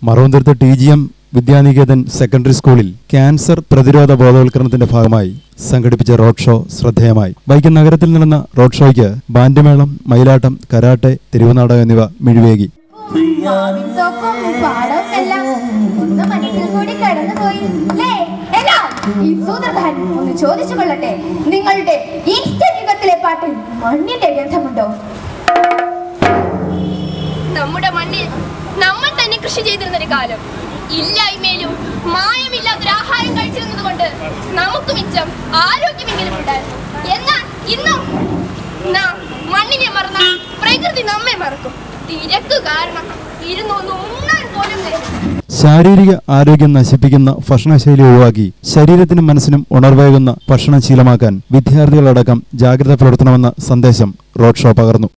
Maravanthuruthu T G M Vidyaniketan secondary സ്കൂളിൽ cancer പ്രതിരോധ ബോധവൽക്കരണത്തിന്റെ ഭാഗമായി സംഘടിപ്പിച്ച റോഡ് ഷോ ശ്രദ്ധേയമായി വൈക്കം നഗരത്തിൽ നടന്ന റോഡ് ഷോയ്ക്ക് ബാൻഡ്യമേളം മയിലാട്ടം കരാട്ടെ തെരുവുനാടകം എന്നിവ മിഴിവേകി മാവിൻതോപ്പും പാടവും എല്ലാം ഒന്ന് മനസ്സിൽ കൂടി കടന്നുപോയി ലേ, എല്ലാം ഈ സൂത്രധാരൻ ഒന്ന് ചോദിച്ചു കൊള്ളട്ടെ നിങ്ങളുടെ ഈസ്റ്റർ യുഗത്തിലെ പാട്ടിൽ മണ്ണിന്റെ ഗന്ധമുണ്ടോ നമ്മുടെ മണ്ണിൽ നമ്മൾ തന്നെ കൃഷി ചെയ്തിരുന്നൊരു കാലം ഇല്ലായ്മയിലും മായമില്ലാത്തൊരു ആഹാരം കഴിച്ചിരുന്നത് കൊണ്ട് നമുക്ക് മിച്ചം ആരോഗ്യമെങ്കിലും ഉണ്ടായിരുന്നു എന്നാൽ ഇന്നും നാം മണ്ണിനെ മറന്ന പ്രകൃതി നമ്മെ മറക്കും തിരക്ക് കാരണം ഇരുന്നൊന്ന് ഉണ്ണാൻ പോലും നേരം ശാരീരിക ആരോഗ്യം നശിപ്പിക്കുന്ന ഭക്ഷണശൈലി ഒഴിവാക്കി ശരീരത്തിനും മനസ്സിനും ഉണർവേകുന്ന ഭക്ഷണം ശീലമാക്കാൻ വിദ്യാർത്ഥികളടക്കം ജാഗ്രത പുലർത്തണമെന്ന സന്ദേശം റോഡ് ഷോ പകർന്നു